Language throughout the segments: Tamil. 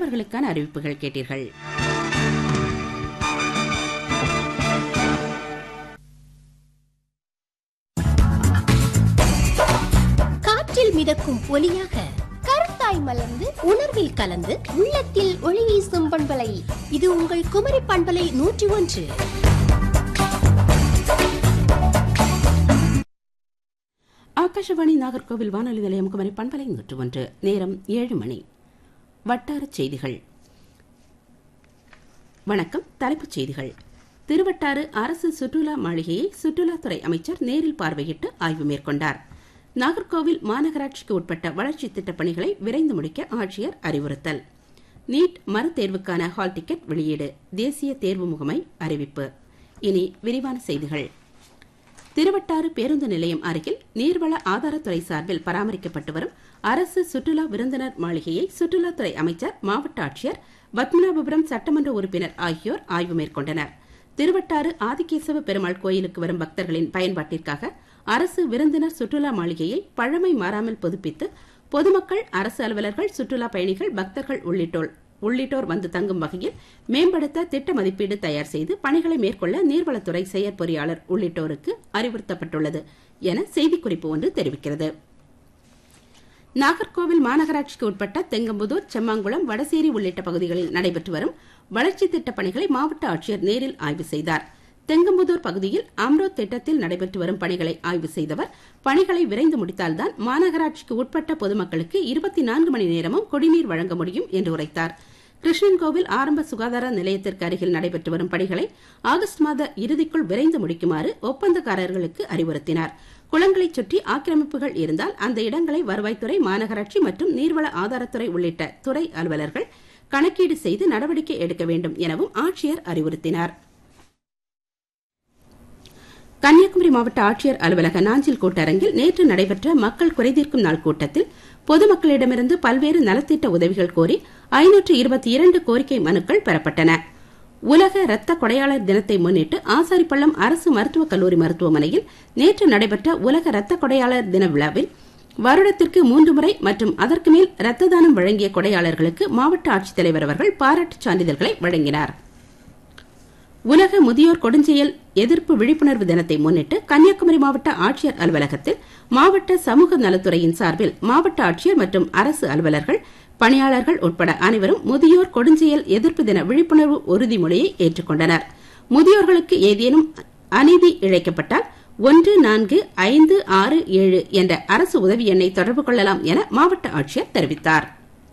உழவர்களுக்கான அறிவிப்புகள் கேட்டீர்கள் காற்றில் மிதக்கும் ஒலியாக கருத்தாய் மலர்ந்து உணர்வில் கலந்து உள்ளத்தில் ஒளி வீசும் பண்பலை இது உங்கள் குமரி பண்பலை நூற்றி ஒன்று ஆகாஷவாணி நாகர்கோவில் வானொலி நிலையம் குமரி பண்பலை நூற்று ஒன்று நேரம் ஏழு மணி வட்டாரச் செய்திகள் வணக்கம் தலைப்புச் செய்திகள் திருவட்டாறு அரசு சுற்றுலா மாளிகையை சுற்றுலாத்துறை அமைச்சர் நேரில் பார்வையிட்டு ஆய்வு மேற்கொண்டார் நாகர்கோவில் மாநகராட்சிக்கு உட்பட்ட வளர்ச்சித் திட்டப் பணிகளை விரைந்து முடிக்க ஆட்சியர் அறிவுறுத்தல் நீட் மறுதேர்வுக்கான ஹால் டிக்கெட் வெளியீடு தேசிய தேர்வு முகமை அறிவிப்பு இனி விரிவான செய்திகள் திருவட்டாறு பேருந்து நிலையம் அருகில் நீர்வள ஆதாரத்துறை சார்பில் பராமரிக்கப்பட்டு வரும் அரசு சுற்றுலா விருந்தினர் மாளிகையை சுற்றுலாத்துறை அமைச்சர் மாவட்ட ஆட்சியர் பத்மநாபபுரம் சட்டமன்ற உறுப்பினர் ஆகியோர் ஆய்வு மேற்கொண்டனர் திருவட்டாறு ஆதிகேசவ பெருமாள் கோயிலுக்கு வரும் பக்தர்களின் பயன்பாட்டிற்காக அரசு விருந்தினர் சுற்றுலா மாளிகையை பழமை மாறாமல் புதுப்பித்து பொதுமக்கள் அரசு அலுவலர்கள் சுற்றுலா பயணிகள் பக்தர்கள் உள்ளிட்டோர் உள்ளிட்டோர் வந்து தங்கும் வகையில் மேம்படுத்த திட்ட மதிப்பீடு தயார் செய்து பணிகளை மேற்கொள்ள நீர்வளத்துறை செயற்பொறியாளர் உள்ளிட்டோருக்கு அறிவுறுத்தப்பட்டுள்ளது என செய்திக்குறிப்பு ஒன்று தெரிவிக்கிறது நாகர்கோவில் மாநகராட்சிக்கு உட்பட்ட தெங்கம்புதூர் செம்மாங்குளம் வடசேரி உள்ளிட்ட பகுதிகளில் நடைபெற்று வரும் வளர்ச்சித் திட்டப் பணிகளை மாவட்ட ஆட்சியர் நேரில் ஆய்வு செய்தார் தெங்கம்புதூர் பகுதியில் அம்ரோத் திட்டத்தில் நடைபெற்று வரும் பணிகளை ஆய்வு செய்தவர் பணிகளை விரைந்து முடித்தால்தான் மாநகராட்சிக்கு உட்பட்ட பொதுமக்களுக்கு இருபத்தி நான்கு மணி நேரமும் குடிநீர் வழங்க முடியும் என்று உரைத்தார் கிருஷ்ணன்கோவில் ஆரம்ப சுகாதார நிலையத்திற்கு அருகில் நடைபெற்று வரும் பணிகளை ஆகஸ்ட் மாத இறுதிக்குள் விரைந்து முடிக்குமாறு ஒப்பந்தக்காரர்களுக்கு அறிவுறுத்தினார் குளங்களைச் சுற்றி ஆக்கிரமிப்புகள் இருந்தால் அந்த இடங்களை வருவாய்த்துறை மாநகராட்சி மற்றும் நீர்வள ஆதாரத்துறை உள்ளிட்ட துறை அலுவலர்கள் கணக்கீடு செய்து நடவடிக்கை எடுக்க வேண்டும் எனவும் ஆட்சியர் அறிவுறுத்தினார் கன்னியாகுமரி மாவட்ட ஆட்சியர் அலுவலக நாஞ்சில் கூட்டரங்கில் நேற்று நடைபெற்ற மக்கள் குறைதீர்க்கும் நாள் கூட்டத்தில் பொதுமக்களிடமிருந்து பல்வேறு நலத்திட்ட உதவிகள் கோரி ஐநூற்று இருபத்தி இரண்டு கோரிக்கை மனுக்கள் பெறப்பட்டன உலக இரத்த கொடையாளர் தினத்தை முன்னிட்டு ஆசாரிப்பள்ளம் அரசு மருத்துவக் கல்லூரி மருத்துவமனையில் நேற்று நடைபெற்ற உலக இரத்த கொடையாளர் தின விழாவில் வருடத்திற்கு மூன்று முறை மற்றும் அதற்கு மேல் இரத்த தானம் வழங்கிய கொடையாளர்களுக்கு மாவட்ட ஆட்சித்தலைவர் அவர்கள் பாராட்டுச் சான்றிதழ்களை வழங்கினார் உலக முதியோர் கொடுஞ்செயல் எதிர்ப்பு விழிப்புணர்வு தினத்தை முன்னிட்டு கன்னியாகுமரி மாவட்ட ஆட்சியர் அலுவலகத்தில் மாவட்ட சமூக நலத்துறையின் சார்பில் மாவட்ட ஆட்சியர் மற்றும் அரசு அலுவலர்கள் பணியாளர்கள் உட்பட அனைவரும் முதியோர் கொடுஞ்செயல் எதிர்ப்பு தின விழிப்புணர்வு உறுதிமொழியை ஏற்றுக்கொண்டனர் முதியோர்களுக்கு ஏதேனும் அநீதி இழைக்கப்பட்டால் ஒன்று நான்கு ஐந்து ஆறு ஏழு என்ற அரசு உதவி எண்ணை தொடர்பு கொள்ளலாம் என மாவட்ட ஆட்சியர் தெரிவித்தார்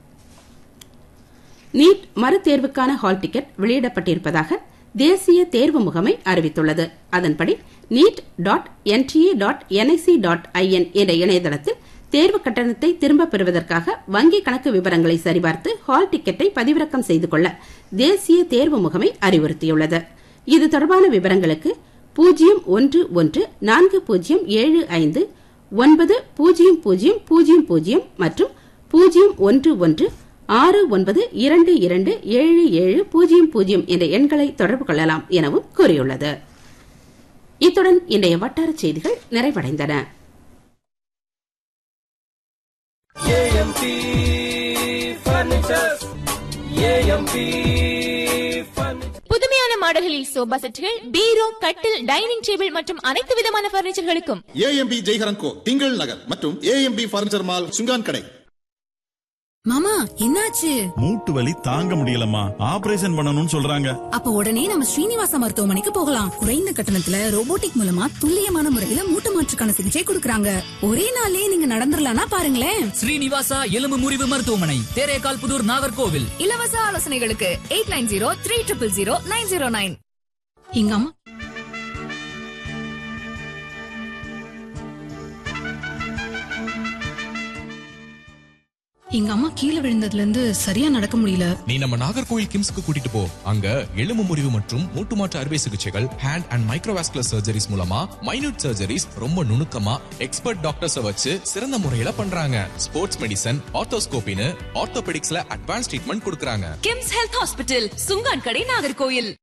நீட் மறுதேர்வுக்கான ஹால் டிக்கெட் வெளியிடப்பட்டிருப்பதாக தேசிய தேர்வு முகமை அறிவித்துள்ளது அதன்படி NEET dot NTA dot NIC dot IN என்ற இணையதளத்தில் தேர்வு கட்டணத்தை திரும்பப் பெறுவதற்காக வங்கி கணக்கு விவரங்களை சரிபார்த்து ஹால் டிக்கெட்டை பதிவிறக்கம் செய்து கொள்ள தேசிய தேர்வு முகமை அறிவுறுத்தியுள்ளது இது தொடர்பான விவரங்களுக்கு பூஜ்ஜியம் ஒன்று ஒன்று நான்கு பூஜ்ஜியம் ஏழு ஐந்து ஒன்பது பூஜ்ஜியம் பூஜ்ஜியம் பூஜ்ஜியம் பூஜ்ஜியம் மற்றும் பூஜ்ஜியம் ஒன்று ஒன்று ஆறு ஒன்பது இரண்டு இரண்டு ஏழு ஏழு பூஜ்ஜியம் பூஜ்ஜியம் என்ற எண்களை தொடர்பு கொள்ளலாம் எனவும் கூறியுள்ளது இத்துடன் இன்றைய வட்டாரச் செய்திகள் நிறைவடைந்தன ஏஎம்பி ஃபர்னிச்சர்ஸ் ஏஎம்பி ஃபர்னிச்சர் புதுமையான மாடல்களில் சோபா செட்டுகள் பீரோ கட்டில் டைனிங் டேபிள் மற்றும் அனைத்து விதமான பர்னிச்சர்களுக்கும் ஏஎம்பி ஜெய்ஹரன் கோ திங்கள் நகர் மற்றும் ஏஎம்பி பர்னிச்சர் மால் சுங்கான் கடை மாமா என்னாச்சு மூட்டு வலி தாங்க முடியலம்மா ஆபரேஷன் பண்ணணும்னு சொல்றாங்க அப்ப உடனே நம்ம ஸ்ரீனிவாசா மருத்துவமனைக்கு போகலாம் குறைந்த கட்டணத்துல ரோபோட்டிக் மூலமா துல்லியமான முறையில மூட்டு மாற்றுக்கான சிகிச்சை கொடுக்கறாங்க ஒரே நாள்லயே நீங்க நடந்துடலாம்னா பாருங்களேன் ஸ்ரீனிவாசா எலும்பு முறிவு மருத்துவமனை தேரேகால் புதூர் நாகர்கோவில் இலவச ஆலோசனைகளுக்கு eight nine zero three triple zero nine zero nine எங்க அம்மா எங்க அம்மா கீழே விழுந்ததுல இருந்து சரியா நடக்க முடியல நீ நம்ம நாகர்கோவில் கிம்ஸ்க்கு கூட்டிட்டு போ அங்க எலும்பு முறிவு மற்றும் மூட்டு மாற்று அறுவை சிகிச்சைகள் ஹேண்ட் அண்ட் மைக்ரோவாஸ்குலர் சர்ஜரிஸ் மூலமா மைனூட் சர்ஜரிஸ் ரொம்ப நுணுக்கமா எக்ஸ்பர்ட் டாக்டர்ஸ் வச்சு சிறந்த முறையில பண்றாங்க ஸ்போர்ட்ஸ் மெடிசன் ஆர்த்தோஸ்கோபின்னு ஆர்த்தோபெடிக்ஸ்ல அட்வான்ஸ் ட்ரீட்மெண்ட் கொடுக்கறாங்க கிம்ஸ் ஹெல்த் ஹாஸ்பிட்டல் சுங்கான் கடை நாகர்கோயில்